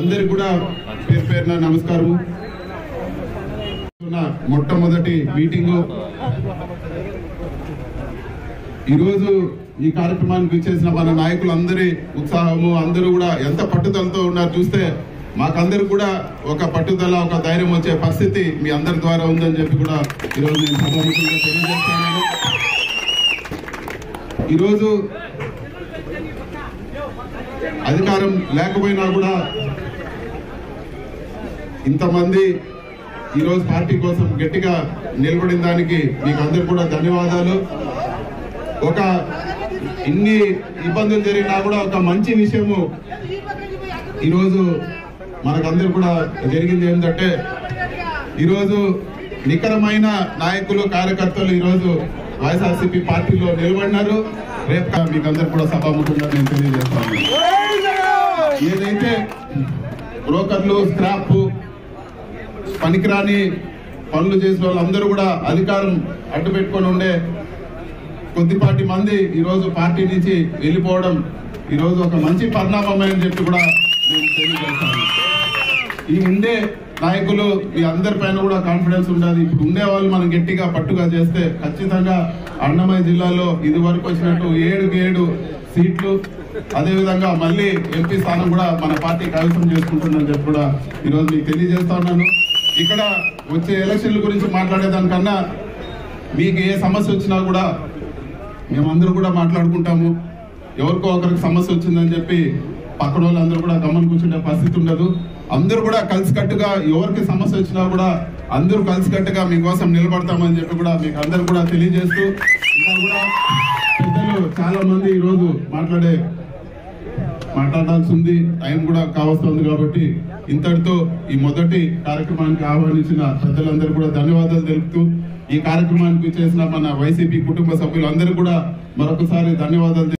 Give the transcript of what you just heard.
అందరికి కూడా పేరు పేరున నమస్కారం మొట్టమొదటి మీటింగు ఈరోజు ఈ కార్యక్రమానికి ఇచ్చేసిన మన నాయకులందరి ఉత్సాహము అందరూ కూడా ఎంత పట్టుదలతో ఉన్నారు చూస్తే మాకందరికి కూడా ఒక పట్టుదల ఒక ధైర్యం వచ్చే పరిస్థితి మీ అందరి ద్వారా ఉందని చెప్పి కూడా ఈరోజు నేను సభాముఖంగా తెలియజేస్తున్నాను ఈరోజు అధికారం లేకపోయినా కూడా ఇంతమంది ఈరోజు పార్టీ కోసం గట్టిగా నిలబడిన దానికి మీకు అందరు కూడా ధన్యవాదాలు ఒక ఇన్ని ఇబ్బందులు జరిగినా కూడా ఒక మంచి విషయము ఈరోజు మనకందరు కూడా జరిగింది ఏంటంటే ఈరోజు నికరమైన నాయకులు కార్యకర్తలు ఈరోజు వైఎస్ఆర్సీపీ పార్టీలో నిలబడినారు రేపు మీకు అందరు కూడా సభాముఖంగా నేను తెలియజేస్తాను ఏదైతే బ్రోకర్లు స్క్రాప్ పనికిరాని పనులు చేసిన వాళ్ళందరూ కూడా అధికారం అడ్డు పెట్టుకొని ఉండే కొద్దిపాటి మంది ఈరోజు పార్టీ నుంచి వెళ్ళిపోవడం ఈరోజు ఒక మంచి పరిణామమే అని చెప్పి కూడా నేను తెలియజేస్తాను ఈ ఉండే నాయకులు మీ అందరి పైన కూడా కాన్ఫిడెన్స్ ఉండాలి ఇప్పుడు ఉండే వాళ్ళు మనం గట్టిగా పట్టుగా చేస్తే ఖచ్చితంగా అన్నమయ్య జిల్లాలో ఇది వరకు వచ్చినట్టు ఏడుకి ఏడు సీట్లు అదేవిధంగా మళ్ళీ ఎంపీ స్థానం కూడా మన పార్టీ కైవసం చేసుకుంటుందని చెప్పి కూడా ఈరోజు మీకు తెలియజేస్తా ఉన్నాను ఇక్కడ వచ్చే ఎలక్షన్ల గురించి మాట్లాడేదానికన్నా మీకు ఏ సమస్య వచ్చినా కూడా మేమందరూ కూడా మాట్లాడుకుంటాము ఎవరికో ఒకరికి సమస్య వచ్చిందని చెప్పి పక్కన వాళ్ళందరూ కూడా గమని కూర్చుంటే పరిస్థితి ఉండదు అందరూ కూడా కలిసికట్టుగా ఎవరికి సమస్య వచ్చినా కూడా అందరూ కలిసికట్టుగా మీకోసం నిలబడతామని చెప్పి కూడా మీకు అందరూ కూడా తెలియజేస్తూ ఇంకా కూడా పెద్దలు చాలా మంది ఈరోజు మాట్లాడే మాట్లాడాల్సి ఉంది టైం కూడా కావస్తుంది కాబట్టి ఇంతటితో ఈ మొదటి కార్యక్రమానికి ఆహ్వానించిన పెద్దలందరూ కూడా ధన్యవాదాలు తెలుపుతూ ఈ కార్యక్రమానికి చేసిన మన వైసీపీ కుటుంబ సభ్యులందరూ కూడా మరొకసారి ధన్యవాదాలు